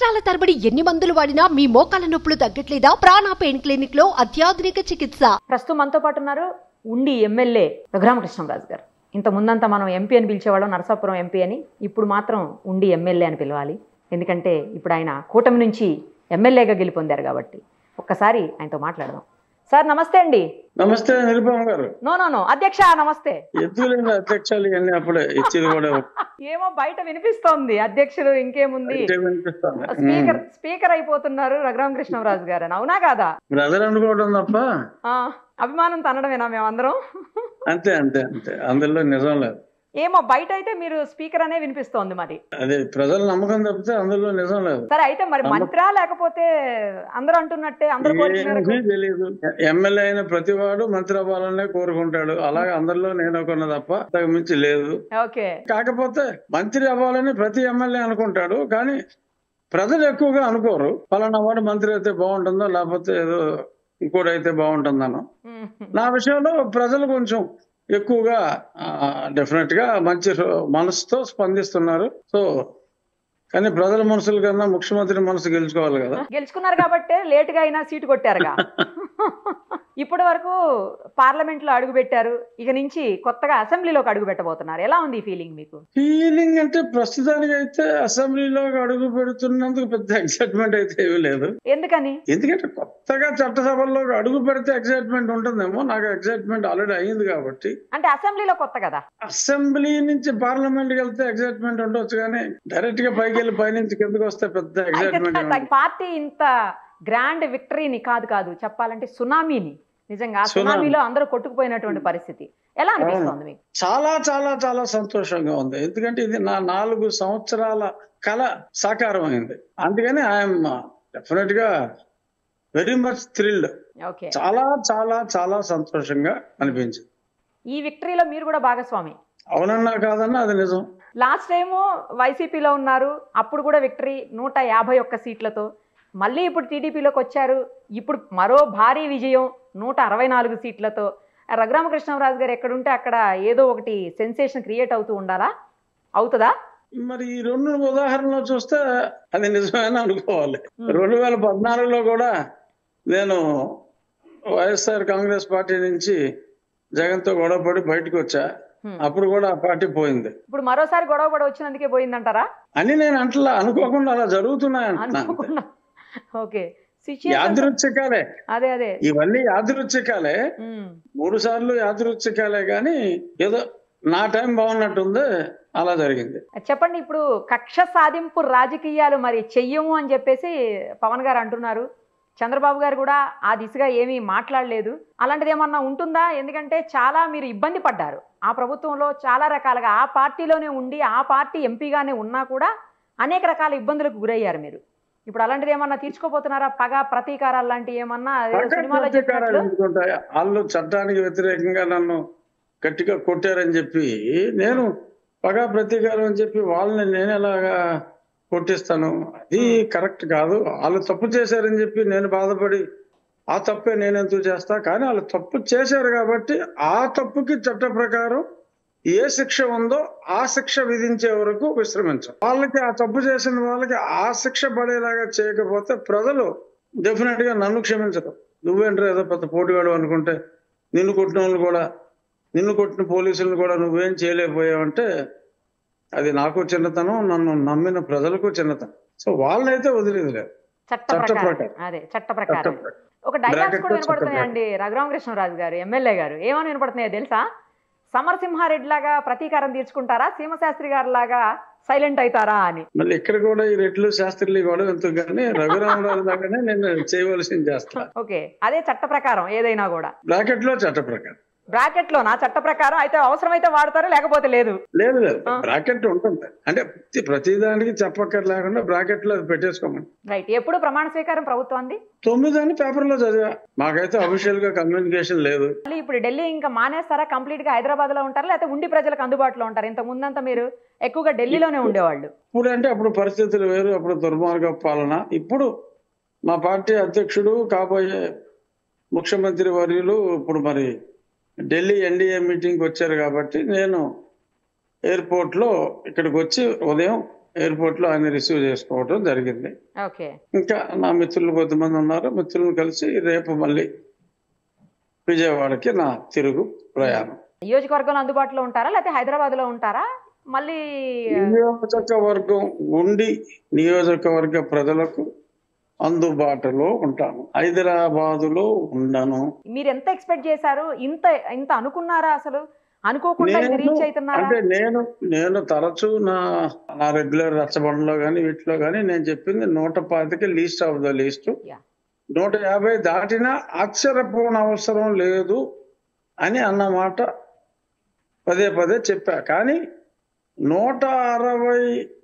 సంవత్సరాల తరబడి ఎన్ని మందులు వాడినా మీ మోకాల నొప్పులు తగ్గట్లేదా ప్రాణ పెయిన్ క్లినిక్ లో అత్యాధునిక చికిత్స ప్రస్తుతం మనతో పాటు ఉన్నారు ఉండి ఎమ్మెల్యే రఘురామకృష్ణరాజు గారు ఇంత ముందంతా మనం ఎంపీ అని పిలిచేవాళ్ళం నరసాపురం ఎంపీ అని ఇప్పుడు మాత్రం ఉండి ఎమ్మెల్యే అని పిలవాలి ఎందుకంటే ఇప్పుడు ఆయన కూటమి నుంచి ఎమ్మెల్యేగా గెలుపొందారు కాబట్టి ఒక్కసారి ఆయనతో మాట్లాడదాం సార్ నమస్తే అండి నమస్తే నిరుపమ గారు నో నో నో అధ్యక్ష నమస్తే ఎద్దులేని అధ్యక్షాలు ఇవన్నీ అప్పుడే ఇచ్చేది కూడా ఏమో బయట వినిపిస్తోంది అధ్యక్షుడు ఇంకేముంది ఇచ్చే వినిపిస్తుంది. స్పీకర్ స్పీకర్ అయిపోతున్నారు రఘురామకృష్ణరాజు గారు అని అవునా కాదా బ్రదర్ అనుకోవడం తప్ప ఆ, అభిమానం తనడమేనా మేమందరం అంతే అంతే అంతే అందులో నిజం లేదు ఏమో బయట అయితే మీరు స్పీకర్ అనే వినిపిస్తోంది మరి అదే ప్రజల నమ్మకం తప్పితే అందులో నిజం లేదు సరే అయితే మరి మంత్రా లేకపోతే అందరూ అంటున్నట్టే అందరూ కోరిక మేరకు ఏమీ తెలియదు ఎమ్మెల్యే అయిన ప్రతివాడు మంత్రి అవ్వాలనే కోరుకుంటాడు అలాగే అందరిలో నేను ఒకన్న తప్ప అంతకు మించి లేదు ఓకే కాకపోతే మంత్రి అవ్వాలని ప్రతి ఎమ్మెల్యే అనుకుంటాడు కానీ ప్రజలు ఎక్కువగా అనుకోరు పలానా వాడు మంత్రి అయితే బాగుంటుందో లేకపోతే ఏదో ఇంకోటి అయితే బాగుంటుందనో మ్మ్. నా విషయంలో ప్రజలు కొంచెం ఎక్కువగా డెఫినెట్ గా మంచి మనసుతో స్పందిస్తున్నారు సో కానీ ప్రజల మనసుల కన్నా ముఖ్యమంత్రి మనసు గెలుచుకోవాలి కదా గెలుచుకున్నారు కాబట్టి లేట్ గా అయినా సీటు కొట్టారుగా ఇప్పటి వరకు పార్లమెంట్ లో అడుగు పెట్టారు ఇక నుంచి కొత్తగా అసెంబ్లీలోకి అడుగు పెట్టబోతున్నారు ఎలా ఉంది ఈ ఫీలింగ్ మీకు ఫీలింగ్ అంటే ప్రస్తుతానికి అయితే అసెంబ్లీలో అడుగు పెడుతున్నందుకు పెద్ద ఎక్సైట్మెంట్ అయితే ఏమీ లేదు ఎందుకని ఎందుకంటే కొత్తగా చట్టసభల్లో అడుగు పెడితే ఎక్సైట్మెంట్ ఉంటుందేమో నాకు ఎక్సైట్మెంట్ ఆల్రెడీ అయింది కాబట్టి అంటే అసెంబ్లీలో కొత్త కదా అసెంబ్లీ నుంచి పార్లమెంట్ కి వెళ్తే ఎక్సైట్మెంట్ ఉండొచ్చు కానీ డైరెక్ట్ గా పైకి వెళ్ళి పైనుంచి కిందకి వస్తే పెద్ద ఎక్సైట్మెంట్ అయితే పార్టీ ఇంత గ్రాండ్ విక్టరీని కాదు కాదు చెప్పాలంటే సునామీని నిజంగా ఆ సునామీ. సునామీలో అందరూ కొట్టుకుపోయినటువంటి పరిస్థితి ఎలా అనిపిస్తోంది మీకు చాలా చాలా చాలా సంతోషంగా ఉంది ఎందుకంటే ఇది నా నాలుగు సంవత్సరాల కళ సాకారం అయింది అందుకని ఐఎమ్ డెఫినెట్ గా వెరీ మచ్ థ్రిల్డ్ ఓకే చాలా చాలా చాలా సంతోషంగా అనిపించింది ఈ విక్టరీలో మీరు కూడా భాగస్వామి అవునన్నా కాదన్నా అది నిజం లాస్ట్ టైము వైసీపీలో ఉన్నారు అప్పుడు కూడా విక్టరీ నూట యాభై ఒక్క సీట్లతో మళ్ళీ ఇప్పుడు టీడీపీలోకి వచ్చారు ఇప్పుడు మరో భారీ విజయం నూట అరవై నాలుగు సీట్లతో రఘురామకృష్ణరాజు గారు ఎక్కడుంటే అక్కడ ఏదో ఒకటి సెన్సేషన్ క్రియేట్ అవుతూ ఉండాలా అవుతుందా మరి ఈ రెండు ఉదాహరణలు చూస్తే అది నిజమేనా అనుకోవాలి రెండు వేల పద్నాలుగులో కూడా నేను వైఎస్ఆర్ కాంగ్రెస్ పార్టీ నుంచి జగన్తో గొడవపడి బయటకు వచ్చా హ్మ్. అప్పుడు కూడా ఆ పార్టీ పోయింది ఇప్పుడు మరోసారి గొడవ పడి వచ్చినందుకే పోయిందంటారా అని నేను అంటలా అనుకోకుండా అలా జరుగుతున్నాయి అంటున్నా అంతే. అనుకోకుండా ఓకే సిచ్యుయేషన్ యాదృచ్ఛికాలే అదే అదే ఇవన్నీ యాదృచ్ఛికాలే ఉమ్. మూడు సార్లు యాదృచ్ఛికాలే కానీ ఏదో నా టైం బాగున్నట్టుంది అలా జరిగింది చెప్పండి ఇప్పుడు కక్ష సాధింపు రాజకీయాలు మరి చెయ్యము అని చెప్పేసి పవన్ గారు అంటున్నారు చంద్రబాబు గారు కూడా ఆ దిశగా ఏమీ మాట్లాడలేదు అలాంటిది ఏమన్నా ఉంటుందా ఎందుకంటే చాలా మీరు ఇబ్బంది పడ్డారు ఆ ప్రభుత్వంలో చాలా రకాలుగా ఆ పార్టీలోనే ఉండి ఆ పార్టీ ఎంపీగానే ఉన్నా కూడా అనేక రకాల ఇబ్బందులకు గురయ్యారు మీరు ఇప్పుడు అలాంటిది ఏమన్నా తీర్చుకోపోతున్నారా పగ ప్రతీకారాలు లాంటివి ఏమన్నా అదేదో పక్క సినిమాలో ప్రతీకారాలు చెప్పినట్లు ఎందుకుంటాయి వాళ్ళు చట్టానికి వ్యతిరేకంగా నన్ను గట్టిగా కొట్టారని చెప్పి నేను పగా ప్రతీకారం అని చెప్పి వాళ్ళని నేను ఎలాగా కొట్టిస్తాను అది కరెక్ట్ కాదు వాళ్ళు తప్పు చేశారని చెప్పి నేను బాధపడి ఆ తప్పే నేను ఎందుకు చేస్తా కానీ వాళ్ళు తప్పు చేశారు కాబట్టి ఆ తప్పుకి చట్ట ప్రకారం ఏ శిక్ష ఉందో ఆ శిక్ష విధించే వరకు విశ్రమించం వాళ్ళకి ఆ తప్పు చేసిన వాళ్ళకి ఆ శిక్ష పడేలాగా చేయకపోతే ప్రజలు డెఫినెట్ గా నన్ను క్షమించరు నువ్వేంట్రా ఏదో పెద్ద పోటీగాడు అనుకుంటే నిన్ను కొట్టిన వాళ్ళు కూడా నిన్ను కొట్టిన పోలీసులను కూడా నువ్వేం చేయలేకపోయావంటే అది నాకు చిన్నతనం నన్ను నమ్మిన ప్రజలకు చిన్నతనం సో వాళ్ళనైతే వదిలేదు లేదు చట్ట చట్ట ప్రకారం ప్రకారం. అదే చట్ట ప్రకారం చట్ట ఒక డైలాగ్స్ Bracket కూడా లో చట్ట వినపడుతున్నాయండి రఘురామకృష్ణరాజు గారు ఎమ్మెల్యే గారు ఏమని వినపడుతున్నాయో తెలుసా సమరసింహారెడ్డి లాగా ప్రతీకారం తీర్చుకుంటారా సీమశాస్త్రి గారి లాగా సైలెంట్ అవుతారా అని మళ్ళీ ఇక్కడ కూడా ఈ రెట్లు శాస్త్రులు కూడా ఎందుకు కానీ రఘురామరావు లాగానే నేను చేయవలసింది చేస్తా ఓకే అదే చట్ట ప్రకారం ఏదైనా కూడా బ్రాకెట్ లో చట్ట ప్రకారం బ్రాకెట్ లో నా చట్ట ప్రకారం అయితే అవసరమైతే వాడతారు లేకపోతే లేదు లేదు లేదు ఆ. బ్రాకెట్ ఉంటుంది అంటే ప్రతి- ప్రతిదానికి చెప్పక్కర్ లేకుండా బ్రాకెట్ లో అది పెట్టేసుకోమని రైట్ ఎప్పుడు ప్రమాణ స్వీకారం ప్రభుత్వాన్ని తొమ్మిది అని పేపర్ లో చదివా మాకైతే అఫీషియల్ గా కమ్యూనికేషన్ లేదు మళ్ళీ ఇప్పుడు ఢిల్లీ ఇంకా మానేస్తారా కంప్లీట్ గా హైదరాబాద్ లో ఉంటారా లేకపోతే ఉండి ప్రజలకు అందుబాటులో ఉంటారు ఇంత ముందంతా మీరు ఎక్కువగా ఢిల్లీలోనే ఉండేవాళ్ళు ఇప్పుడు అంటే అప్పుడు పరిస్థితులు వేరు అప్పుడు దుర్మార్గ పాలన ఇప్పుడు మా పార్టీ అధ్యక్షుడు కాబోయే ముఖ్యమంత్రి వర్యులు ఇప్పుడు మరి ఢిల్లీ ఎన్డీఏ మీటింగ్కి వచ్చారు కాబట్టి నేను ఎయిర్పోర్ట్ లో ఇక్కడికి వచ్చి ఉదయం ఎయిర్పోర్ట్ లో ఆయన రిసీవ్ చేసుకోవడం జరిగింది ఓకే ఇంకా నా మిత్రులు కొద్దిమంది ఉన్నారు మిత్రులను కలిసి రేపు మళ్ళీ విజయవాడకి నా తిరుగు ప్రయాణం నియోజకవర్గంలో అందుబాటులో ఉంటారా లేకపోతే హైదరాబాద్ లో ఉంటారా మళ్ళీ నియోజకవర్గం ఉండి నియోజకవర్గ ప్రజలకు అందుబాటులో ఉంటాను హైదరాబాదులో ఉండను మీరు ఎంత ఎక్స్పెక్ట్ చేశారు ఇంత ఇంత అనుకున్నారా అసలు అనుకోకుండా ఇది నేను- రీచ్ అవుతున్నారా అంటే నేను నేను తరచూ నా నా రెగ్యులర్ రచ్చబండలో కానీ వీటిలో కానీ నేను చెప్పింది నూట పాతిక least of the least Yeah. నూట యాభై దాటినా ఆశ్చర్యపోన అవసరం లేదు అని అన్నమాట పదే పదే చెప్పా కానీ నూట అరవై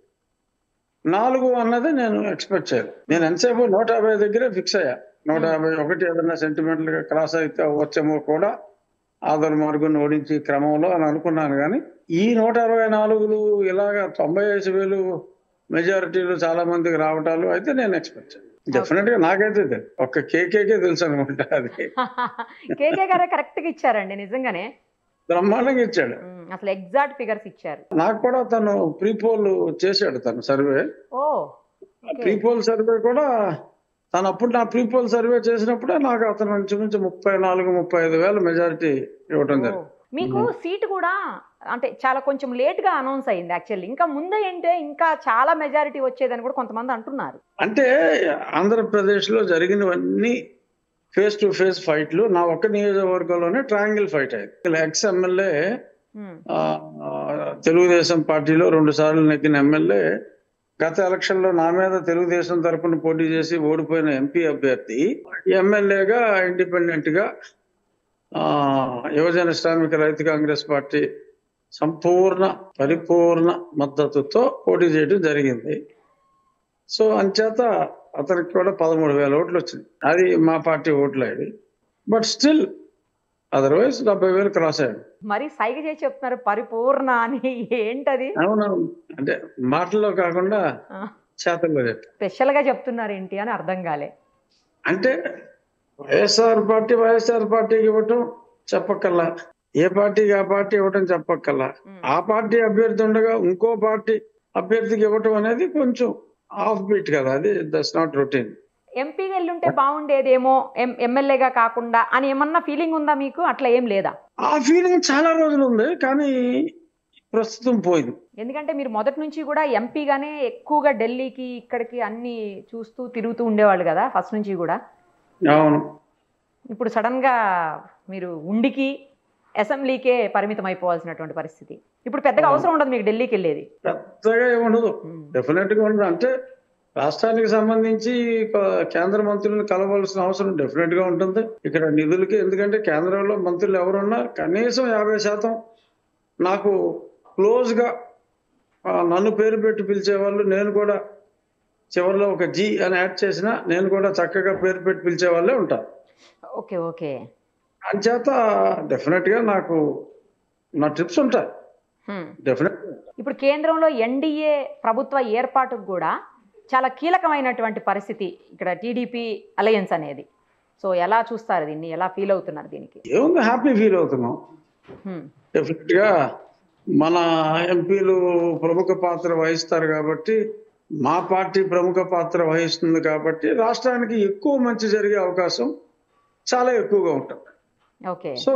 నాలుగు అన్నది నేను ఎక్స్పెక్ట్ చేయను నేను ఎంతసేపు నూట యాభై దగ్గరే ఫిక్స్ అయ్యా నూట యాభై ఒకటి ఏదైనా సెంటిమెంటల్ గా క్రాస్ అయితే వచ్చేమో కూడా ఆదర్ మార్గుని ఓడించి క్రమంలో అని అనుకున్నాను కానీ ఈ నూట అరవై నాలుగులు ఇలాగా తొంభై ఐదు వేలు మెజారిటీలు చాలా మందికి రావటాలు అయితే నేను ఎక్స్పెక్ట్ చేయను డెఫినెట్ గా నాకైతే తెలియదు. ఒక్క కేకేకే తెలుసు అనుకుంటా అది కేకే గారే కరెక్ట్ గా ఇచ్చారండి నిజంగానే బ్రహ్మాండంగా ఇచ్చాడు ఉమ్, అసలు ఎగ్జాక్ట్ ఫిగర్స్ ఇచ్చారు నాకు కూడా తను ప్రీపోల్ చేశాడు తను సర్వే ఓ Okay. ప్రీపోల్ సర్వే కూడా తను అప్పుడు నా ప్రీపోల్ సర్వే చేసినప్పుడే నాకు అతను ఇంచుమించు ముప్పై నాలుగు ముప్పై ఐదు వేల మెజారిటీ ఇవ్వటం ఓ. జరిగింది మీకు సీట్ కూడా అంటే చాలా కొంచెం లేట్ గా అనౌన్స్ అయింది యాక్చువల్లీ ఇంకా ముందే ఏంటే ఇంకా చాలా మెజారిటీ వచ్చేదని కూడా కొంతమంది అంటున్నారు అంటే ఆంధ్రప్రదేశ్ లో జరిగినవన్నీ ఫేస్ టు ఫేస్ ఫైట్లు నా ఒక్క నియోజకవర్గంలోనే ట్రయాంగిల్ ఫైట్ అయింది ఎక్స్ ఎమ్మెల్యే ఉమ్, తెలుగుదేశం పార్టీలో రెండు సార్లు నెగ్గిన ఎమ్మెల్యే గత ఎలక్షన్ లో నా మీద తెలుగుదేశం తరపున పోటీ చేసి ఓడిపోయిన ఎంపీ అభ్యర్థి ఎమ్మెల్యేగా ఇండిపెండెంట్ గా ఆ, యువజన శ్రామిక రైతు కాంగ్రెస్ పార్టీ సంపూర్ణ పరిపూర్ణ మద్దతుతో పోటీ చేయడం జరిగింది సో అంచేత అతనికి కూడా పదమూడు వేల ఓట్లు వచ్చింది అది మా పార్టీ ఓట్లు అయ్యి బట్ స్టిల్ అదర్వైజ్ డెబ్బై వేలు క్రాస్ అయ్యాడు మరి సైగ చేసి చెప్తున్నారు పరిపూర్ణ అని ఏంటది అవునవును అంటే మాటల్లో కాకుండా చేతల్లో చెప్పి స్పెషల్ గా చెప్తున్నారు ఏంటి అని అర్థం కాలే అంటే వైఎస్ఆర్ పార్టీ వైఎస్ఆర్ పార్టీకి ఇవ్వటం చెప్పక్కల్లా ఏ పార్టీకి ఆ పార్టీ ఇవ్వటం చెప్పక్కల్లా ఉమ్, ఆ పార్టీ అభ్యర్థి ఉండగా ఇంకో పార్టీ అభ్యర్థికి ఇవ్వటం అనేది కొంచెం ఆఫ్ బీట్ కదా అది దట్స్ నాట్ రొటీన్ ఎంపీగా వెళ్ళుంటే బాగుండేదేమో ఎం- ఎమ్మెల్యేగా కాకుండా అని ఏమన్నా ఫీలింగ్ ఉందా మీకు అట్లా ఏం లేదా ఆ ఫీలింగ్ చాలా రోజులు ఉంది కానీ ప్రస్తుతం పోయింది ఎందుకంటే మీరు మొదటి నుంచి కూడా ఎంపీగానే ఎక్కువగా ఢిల్లీకి ఇక్కడికి అన్ని చూస్తూ తిరుగుతూ ఉండేవాళ్ళు కదా ఫస్ట్ నుంచి కూడా అవును ఇప్పుడు సడన్ గా మీరు ఉండికి అసెంబ్లీకే పరిమితం అయిపోవాల్సినటువంటి పరిస్థితి ఇప్పుడు పెద్దగా అవసరం ఉండదు మీకు ఢిల్లీకి వెళ్ళేది పెద్దగా ఏమి ఉండదు ఉమ్, డెఫినెట్ గా ఉండదు అంటే రాష్ట్రానికి సంబంధించి ప- కేంద్ర మంత్రులను కలవాల్సిన అవసరం డెఫినెట్ గా ఉంటుంది ఇక్కడ నిధులకి ఎందుకంటే కేంద్రంలో మంత్రులు ఎవరున్నా కనీసం యాభై శాతం నాకు క్లోజ్ గా ఆ, నన్ను పేరు పెట్టి పిలిచేవాళ్ళు నేను కూడా చివరిలో ఒక జీ అని యాడ్ చేసినా నేను కూడా చక్కగా పేరు పెట్టి పిలిచే వాళ్ళే ఉంటాను ఓకే ఓకే అంచేత డెఫినెట్ గా నాకు నా ట్రిప్స్ ఉంటాయి హ్మ్. డెఫినెట్ ఇప్పుడు కేంద్రంలో ఎన్డీఏ ప్రభుత్వ ఏర్పాటుకు కూడా చాలా కీలకమైనటువంటి పరిస్థితి ఇక్కడ టీడీపీ అలయన్స్ అనేది సో ఎలా చూస్తారు దీన్ని ఎలా ఫీల్ అవుతున్నారు దీనికి ఏముంది హ్యాపీ ఫీల్ అవుతున్నాం హ్మ్. డెఫినెట్ గా మన ఎంపీలు ప్రముఖ పాత్ర వహిస్తారు కాబట్టి మా పార్టీ ప్రముఖ పాత్ర వహిస్తుంది కాబట్టి రాష్ట్రానికి ఎక్కువ మంచి జరిగే అవకాశం చాలా ఎక్కువగా ఉంటుంది ఓకే సో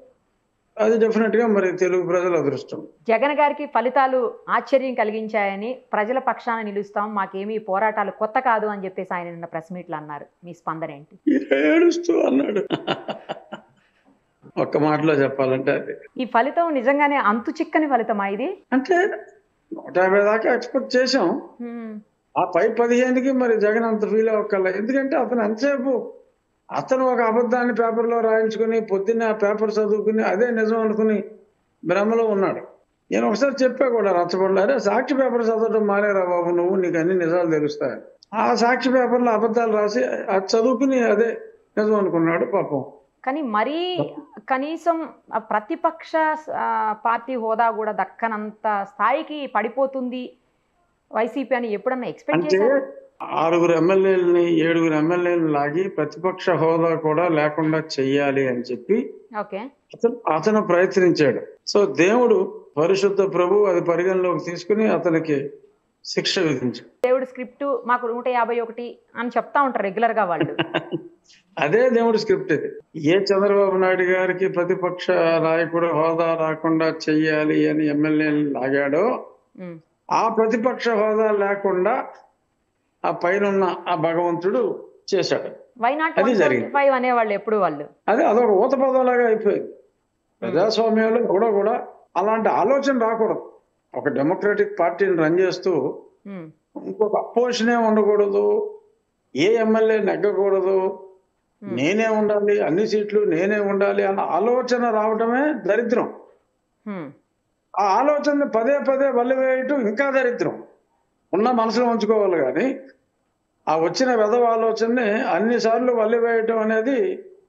అది డెఫినెట్ గా మరి తెలుగు ప్రజల అదృష్టం జగన్ గారికి ఫలితాలు ఆశ్చర్యం కలిగించాయని ప్రజల పక్షాన నిలుస్తాం మాకేమీ ఈ పోరాటాలు కొత్త కాదు అని చెప్పేసి ఆయన నిన్న ప్రెస్ మీట్లు అన్నారు మీ స్పందన ఏంటి ఏడుస్తూ అన్నాడు ఒక్క మాటలో చెప్పాలంటే అది ఈ ఫలితం నిజంగానే అంతు చిక్కని ఫలితమా ఇది అంటే నూట యాభై దాకా ఎక్స్పెక్ట్ చేసాం హ్మ్. ఆ పై పదిహేనుకి మరి జగన్ అంత ఫీల్ అవ్వక్కర్లే ఎందుకంటే అతను ఎంతసేపు అతను ఒక అబద్ధాన్ని పేపర్లో రాయించుకుని పొద్దున్నే ఆ పేపర్ చదువుకుని అదే నిజం అనుకుని భ్రమలో ఉన్నాడు నేను ఒకసారి చెప్పా కూడా రచ్చబండ్లో అరే సాక్షి పేపర్ చదవడం మానేరా బాబు నువ్వు నీకు అన్ని నిజాలు తెలుస్తాయి ఆ సాక్షి పేపర్లో అబద్ధాలు రాసి అది చదువుకుని అదే నిజం అనుకున్నాడు పాపం కానీ మరీ కనీసం ఆ ప్రతిపక్ష ఆ, పార్టీ హోదా కూడా దక్కనంత స్థాయికి పడిపోతుంది వైసీపీ అని ఎప్పుడన్నా ఎక్స్పెక్ట్ అంటే చేశారు ఆరుగురు ఎమ్మెల్యేలని ఏడుగురు ఎమ్మెల్యేలను లాగి ప్రతిపక్ష హోదా కూడా లేకుండా చెయ్యాలి అని చెప్పి ఓకే అతను అతను ప్రయత్నించాడు సో దేవుడు పరిశుద్ధ ప్రభు అది పరిగణలోకి తీసుకుని అతనికి శిక్ష విధించాడు దేవుడి స్క్రిప్ట్ మాకు నూట యాభై ఒకటి అని చెప్తా ఉంటారు రెగ్యులర్ గా వాళ్ళు అదే దేవుడి స్క్రిప్ట్ ఇది ఏ చంద్రబాబు నాయుడు గారికి ప్రతిపక్ష నాయకుడు హోదా రాకుండా చెయ్యాలి అని ఎమ్మెల్యేలు లాగాడో ఉమ్, ఆ ప్రతిపక్ష హోదా లేకుండా ఆ పైన ఆ భగవంతుడు చేశాడు వై నాట్ అది జరిగింది. ఫైవ్ అనేవాళ్ళు ఎప్పుడు వాళ్ళు అదే అదొక ఊత పదంలాగా అయిపోయింది ప్రజాస్వామ్యంలో కూడా కూడా అలాంటి ఆలోచన రాకూడదు ఒక డెమోక్రటిక్ పార్టీని రన్ చేస్తూ ఉమ్, ఇంకొక అపోజిషనే ఉండకూడదు ఏ ఎమ్మెల్యే నెగ్గకూడదు నేనే ఉండాలి అన్ని సీట్లు నేనే ఉండాలి అన్న ఆలోచన రావటమే దరిద్రం ఉమ్, ఆ ఆలోచనని పదే పదే వల్లివేయటం ఇంకా దరిద్రం ఉన్న మనసులో ఉంచుకోవాలి కానీ ఆ వచ్చిన వెధవ ఆలోచనని అన్నిసార్లు వల్లివేయటం అనేది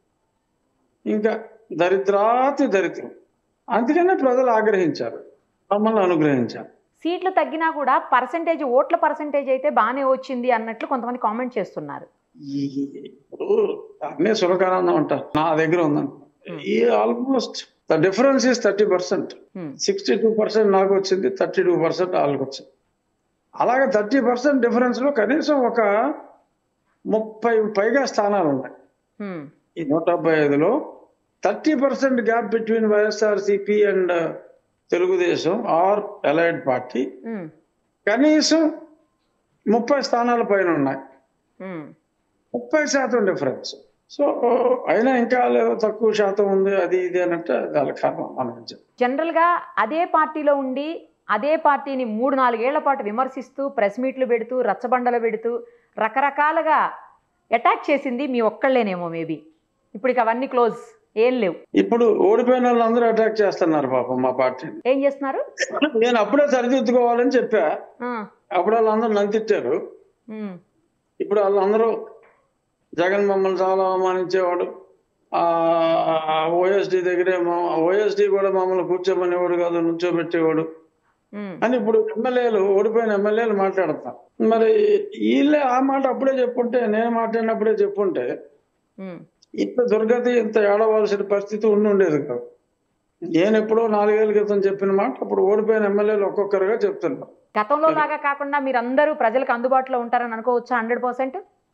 ఇంకా దరిద్రాతి దరిద్రం అందుకనే ప్రజలు ఆగ్రహించారు మమ్మల్ని అనుగ్రహించారు సీట్లు తగ్గినా కూడా పర్సంటేజ్ ఓట్ల పర్సంటేజ్ అయితే బాగానే వచ్చింది అన్నట్లు కొంతమంది కామెంట్ చేస్తున్నారు ఈ ఇప్పుడు అన్నీ సులకానందం అంటారు నా దగ్గర ఉందండి ఈ almost the difference is thirty percent um, sixty two percent నాకు వచ్చింది థర్టీ టూ పర్సెంట్ వాళ్ళకి వచ్చింది అలాగే థర్టీ పర్సెంట్ డిఫరెన్స్ లో కనీసం ఒక ముప్పై పైగా స్థానాలు ఉన్నాయి ఉమ్, ఈ నూట డెబ్బై ఐదులో thirty percent gap between YSRCP and Telugu Desam or allied party um, కనీసం ముప్పై స్థానాల పైన ఉన్నాయి ఉమ్, ముప్పై శాతం డిఫరెన్స్ సో అయినా ఇంకా లేదో తక్కువ శాతం ఉంది అది ఇది అన్నట్టు దాని కారణం మనం చెప్పాలి. జనరల్ గా అదే పార్టీలో ఉండి అదే పార్టీని మూడు నాలుగేళ్ల పాటు విమర్శిస్తూ ప్రెస్ మీట్లు పెడుతూ రచ్చబండలు పెడుతూ రకరకాలుగా అటాక్ చేసింది మీ ఒక్కళ్ళేనేమో మేబీ ఇప్పుడు ఇక అవన్నీ క్లోజ్ ఏం లేవు ఇప్పుడు ఓడిపోయిన వాళ్ళందరూ అటాక్ చేస్తున్నారు పాపం మా పార్టీని ఏం చేస్తున్నారు నేను అప్పుడే సరిదిద్దుకోవాలని చెప్పా ఆ, అప్పుడు వాళ్ళందరూ నన్ను తిట్టారు ఉమ్, ఇప్పుడు వాళ్ళందరూ జగన్ మమ్మల్ని చాలా అవమానించేవాడు ఆ ఓఎస్డి దగ్గరే ఓఎస్డి కూడా మమ్మల్ని కూర్చోమనేవాడు కాదు నుంచోబెట్టేవాడు ఉమ్, అని ఇప్పుడు ఎమ్మెల్యేలు ఓడిపోయిన ఎమ్మెల్యేలు మాట్లాడతారు మరి వీళ్ళే ఆ మాట అప్పుడే చెప్పుంటే నేను మాట్లాడినప్పుడే చెప్పుంటే ఉమ్, ఇంత దుర్గతి ఇంత ఏడవలసిన పరిస్థితి ఉండి ఉండేది కాదు నేను ఎప్పుడో నాలుగేళ్ల క్రితం చెప్పిన మాట అప్పుడు ఓడిపోయిన ఎమ్మెల్యేలు ఒక్కొక్కరుగా చెప్తున్నారు గతంలో లాగా కాకుండా మీరందరూ ప్రజలకు అందుబాటులో ఉంటారని అనుకోవచ్చా హండ్రెడ్ పర్సెంట్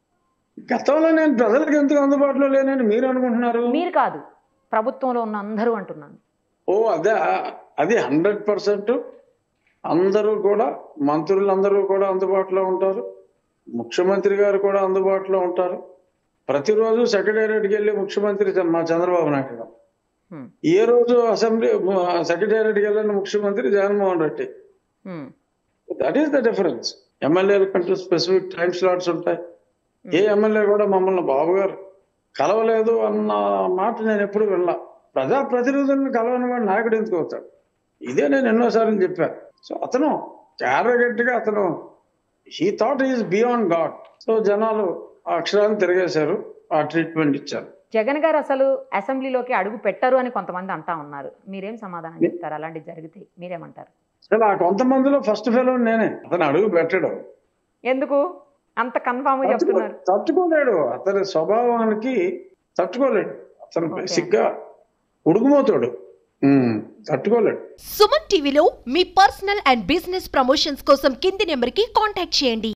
గతంలో నేను ప్రజలకు ఎందుకు అందుబాటులో లేనని మీరు అనుకుంటున్నారు మీరు కాదు ప్రభుత్వంలో ఉన్న అందరూ అంటున్నాను ఓ అదే అది హండ్రెడ్ పర్సెంట్ అందరూ కూడా మంత్రులందరూ కూడా అందుబాటులో ఉంటారు ముఖ్యమంత్రి గారు కూడా అందుబాటులో ఉంటారు ప్రతిరోజు సెక్రటేరియట్కి వెళ్ళి ముఖ్యమంత్రి చ- మా చంద్రబాబు నాయుడు గారు ఉమ్, ఏ రోజు అసెంబ్లీ సెక్రటేరియట్కి వెళ్ళిన ముఖ్యమంత్రి Jaganmohan Reddy um, that is the difference ఎమ్మెల్యేల కంటూ స్పెసిఫిక్ టైం స్లాట్స్ ఉంటాయి ఏ ఎమ్మెల్యే కూడా మమ్మల్ని బాబు గారు కలవలేదు అన్న మాట నేను ఎప్పుడు వినలా ప్రజా ప్రతినిధులను కలవని వాడు నాయకుడు ఎందుకు అవుతాడు ఇదే నేను ఎన్నోసార్లు చెప్పాను సో అతను గా అతను he thought is beyond God so జనాలు ఆ అక్షరాన్ని తిరిగేశారు ఆ ట్రీట్మెంట్ ఇచ్చారు జగన్ గారు అసలు అసెంబ్లీలోకి అడుగు పెట్టరు అని కొంతమంది అంటా ఉన్నారు మీరేం సమాధానం చెప్తారు అలాంటివి జరిగితే మీరేమంటారు అసలు ఆ కొంతమందిలో ఫస్ట్ ఫెలో నేనే అతను అడుగు పెట్టడు ఎందుకు అంత కన్ఫామ్ చెప్తున్నారు తట్టుకోలేడు అతని స్వభావానికి తట్టుకోలేడు అతను బేసిక్ గా ఉడుకుమోతాడు ఉమ్, తట్టుకోలేడు సుమన్ టీవీలో మీ పర్సనల్ అండ్ బిజినెస్ ప్రమోషన్స్ కోసం కింది నెంబర్కి కాంటాక్ట్ చేయండి